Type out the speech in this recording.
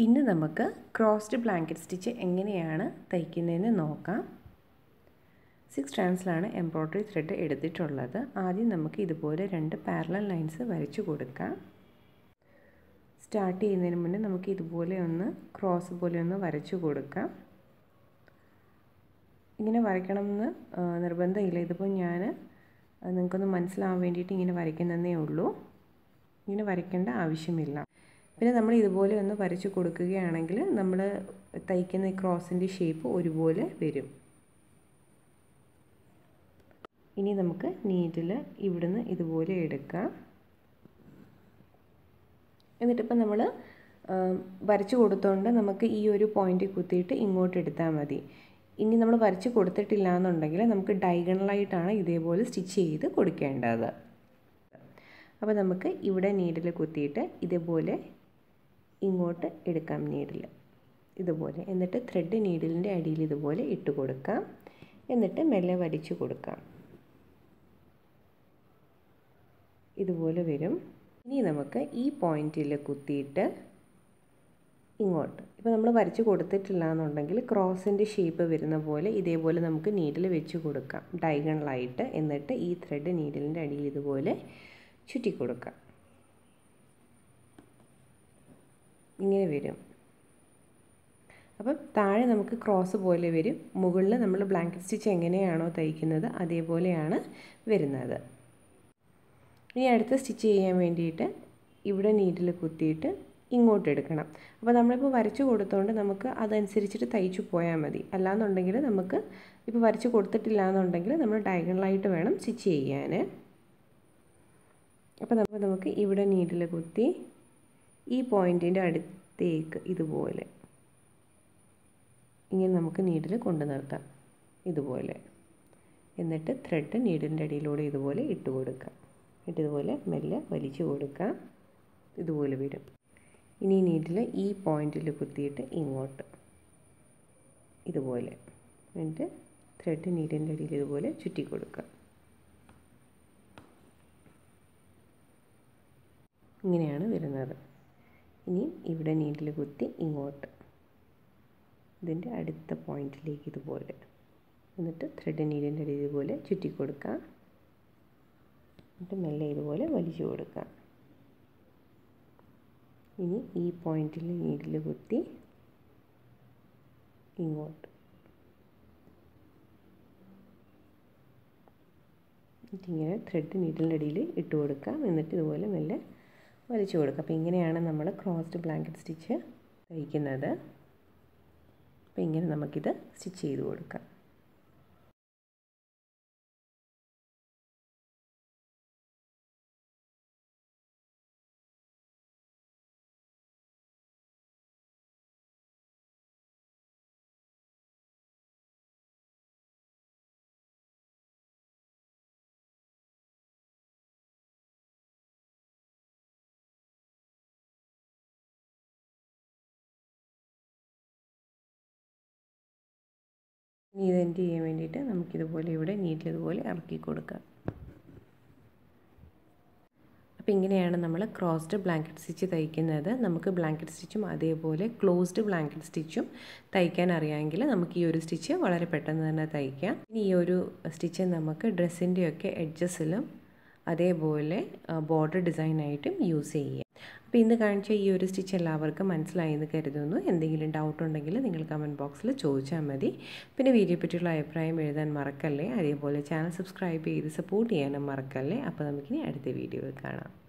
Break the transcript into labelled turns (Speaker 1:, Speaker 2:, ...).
Speaker 1: ഇന്ന് നമുക്ക് crossed blanket stitch എങ്ങനെയാണ് തയ്ക്കുന്നതെന്ന് നോക്കാം സിക്സ് സ്ട്രാൻഡ്സിലാണ് എംബ്രോയ്ഡറി ത്രെഡ് എടുത്തിട്ടുള്ളത് ആദ്യം നമുക്ക് ഇതുപോലെ രണ്ട് പാരലൽ ലൈൻസ് വരച്ചു കൊടുക്കാം സ്റ്റാർട്ട് ചെയ്യുന്നതിന് മുന്നേ നമുക്ക് ഇതുപോലെ ഒന്ന് ക്രോസ് പോലെ ഒന്ന് വരച്ചു കൊടുക്കാം ഇങ്ങനെ വരയ്ക്കണമെന്ന് നിർബന്ധമില്ല ഇതിപ്പോൾ ഞാൻ നിങ്ങൾക്കൊന്ന് മനസ്സിലാവാൻ വേണ്ടിയിട്ട് ഇങ്ങനെ വരയ്ക്കുന്നതേ ഉള്ളൂ ഇങ്ങനെ വരയ്ക്കേണ്ട ആവശ്യമില്ല പിന്നെ നമ്മൾ ഇതുപോലെ ഒന്ന് വരച്ച് കൊടുക്കുകയാണെങ്കിൽ നമ്മൾ തയ്ക്കുന്ന ക്രോസിൻ്റെ ഷേപ്പ് ഒരുപോലെ വരും ഇനി നമുക്ക് നീറ്റിൽ ഇവിടുന്ന് ഇതുപോലെ എടുക്കാം എന്നിട്ടിപ്പോൾ നമ്മൾ വരച്ച് കൊടുത്തോണ്ട് നമുക്ക് ഈ ഒരു പോയിൻ്റ് കുത്തിയിട്ട് ഇങ്ങോട്ട് എടുത്താൽ മതി ഇനി നമ്മൾ വരച്ച് കൊടുത്തിട്ടില്ല എന്നുണ്ടെങ്കിൽ നമുക്ക് ഡയഗണലായിട്ടാണ് ഇതേപോലെ സ്റ്റിച്ച് ചെയ്ത് കൊടുക്കേണ്ടത് അപ്പോൾ നമുക്ക് ഇവിടെ നീഡിൽ കുത്തിയിട്ട് ഇതേപോലെ ഇങ്ങോട്ട് എടുക്കാം നീഡിൽ ഇതുപോലെ എന്നിട്ട് ത്രെഡ് നീഡിലിൻ്റെ അടിയിൽ ഇതുപോലെ ഇട്ട് കൊടുക്കാം എന്നിട്ട് മെല്ലെ വലിച്ചു കൊടുക്കാം ഇതുപോലെ വരും ഇനി നമുക്ക് ഈ പോയിന്റിൽ കുത്തിയിട്ട് ഇങ്ങോട്ട് ഇപ്പോൾ നമ്മൾ വരച്ച് കൊടുത്തിട്ടില്ല എന്നുണ്ടെങ്കിൽ ക്രോസിൻ്റെ ഷേപ്പ് വരുന്ന പോലെ ഇതേപോലെ നമുക്ക് നീഡിൽ വെച്ച് കൊടുക്കാം ഡയഗണലായിട്ട് എന്നിട്ട് ഈ ത്രെഡ് നീഡിലിൻ്റെ അടിയിൽ ഇതുപോലെ ചുറ്റി കൊടുക്കാം ഇങ്ങനെ വരും അപ്പം താഴെ നമുക്ക് ക്രോസ് പോലെ വരും മുകളിൽ നമ്മൾ ബ്ലാങ്കറ്റ് സ്റ്റിച്ച് എങ്ങനെയാണോ തയ്ക്കുന്നത് അതേപോലെയാണ് വരുന്നത് ഇനി അടുത്ത സ്റ്റിച്ച് ചെയ്യാൻ വേണ്ടിയിട്ട് ഇവിടെ നീഡിൽ കുത്തിയിട്ട് ഇങ്ങോട്ട് എടുക്കണം അപ്പോൾ നമ്മളിപ്പോൾ വരച്ച് കൊടുത്തോണ്ട് നമുക്ക് അതനുസരിച്ചിട്ട് തയ്ച്ചു പോയാൽ മതി അല്ലാന്നുണ്ടെങ്കിൽ നമുക്ക് ഇപ്പോൾ വരച്ച് കൊടുത്തിട്ടില്ല എന്നുണ്ടെങ്കിൽ നമ്മൾ ഡയഗണലായിട്ട് വേണം സ്റ്റിച്ച് ചെയ്യാൻ അപ്പോൾ നമുക്ക് നമുക്ക് ഇവിടെ നീഡിൽ കുത്തി ഈ പോയിൻറ്റിൻ്റെ അടുത്തേക്ക് ഇതുപോലെ ഇങ്ങനെ നമുക്ക് നീഡിൽ കൊണ്ടു നിർത്താം ഇതുപോലെ എന്നിട്ട് ത്രെഡ് നീഡിൻ്റെ അടിയിലൂടെ ഇതുപോലെ ഇട്ട് കൊടുക്കാം എന്നിട്ട് ഇതുപോലെ മെല്ലെ വലിച്ചു കൊടുക്കാം ഇതുപോലെ വരും ഇനി നീഡിൽ ഈ പോയിൻറ്റിൽ കുത്തിയിട്ട് ഇങ്ങോട്ട് ഇതുപോലെ എന്നിട്ട് ത്രെഡ് നീഡിൻ്റെ അടിയിൽ ഇതുപോലെ ചുറ്റി കൊടുക്കാം ഇങ്ങനെയാണ് വരുന്നത് ഇനി ഇവിടെ നീഡിൽ കുത്തി ഇങ്ങോട്ട് ഇതിൻ്റെ അടുത്ത പോയിൻറ്റിലേക്ക് ഇതുപോലെ എന്നിട്ട് ത്രെഡ് നീഡിൻ്റെ അടിയിൽ ഇതുപോലെ ചുറ്റി കൊടുക്കാം എന്നിട്ട് മെല്ലെ ഇതുപോലെ വലിച്ചു കൊടുക്കാം ഇനി ഈ പോയിൻറ്റിൽ നീഡിൽ കുത്തി ഇങ്ങോട്ട് എന്നിട്ടിങ്ങനെ ത്രെഡ് നീഡിലിൻ്റെ അടിയിൽ ഇട്ട് കൊടുക്കാം എന്നിട്ട് ഇതുപോലെ മെല്ലെ വലിച്ചു കൊടുക്കുക അപ്പോൾ ഇങ്ങനെയാണ് നമ്മൾ ക്രോസ്ഡ് ബ്ലാങ്കറ്റ് സ്റ്റിച്ച് തയ്ക്കുന്നത് അപ്പോൾ ഇങ്ങനെ നമുക്കിത് സ്റ്റിച്ച് ചെയ്ത് കൊടുക്കാം ഇനി ഇത് എൻഡ് ചെയ്യാൻ വേണ്ടിയിട്ട് നമുക്കിതുപോലെ ഇവിടെ നീറ്റിൽ ഇതുപോലെ ഇറക്കി കൊടുക്കാം അപ്പോൾ ഇങ്ങനെയാണ് നമ്മൾ ക്രോസ്ഡ് ബ്ലാങ്കറ്റ് സ്റ്റിച്ച് തയ്ക്കുന്നത് നമുക്ക് ബ്ലാങ്കറ്റ് സ്റ്റിച്ചും അതേപോലെ ക്ലോസ്ഡ് ബ്ലാങ്കറ്റ് സ്റ്റിച്ചും തയ്ക്കാൻ അറിയാമെങ്കിൽ നമുക്ക് ഈ ഒരു സ്റ്റിച്ച് വളരെ പെട്ടെന്ന് തന്നെ തയ്ക്കാം ഇനി ഈ ഒരു സ്റ്റിച്ച് നമുക്ക് ഡ്രസ്സിൻ്റെയൊക്കെ എഡ്ജസിലും അതേപോലെ ബോർഡർ ഡിസൈനായിട്ടും യൂസ് ചെയ്യാം അപ്പോൾ ഇന്ന് കാണിച്ച ഈ ഒരു സ്റ്റിച്ച് എല്ലാവർക്കും മനസ്സിലായി എന്ന് കരുതുന്നു എന്തെങ്കിലും ഡൗട്ട് ഉണ്ടെങ്കിൽ നിങ്ങൾ കമൻറ്റ് ബോക്സിൽ ചോദിച്ചാൽ മതി പിന്നെ വീഡിയോ പറ്റിയുള്ള അഭിപ്രായം എഴുതാൻ മറക്കല്ലേ അതേപോലെ ചാനൽ സബ്സ്ക്രൈബ് ചെയ്ത് സപ്പോർട്ട് ചെയ്യാനും മറക്കല്ലേ അപ്പോൾ നമുക്കിനി അടുത്ത വീഡിയോയിൽ കാണാം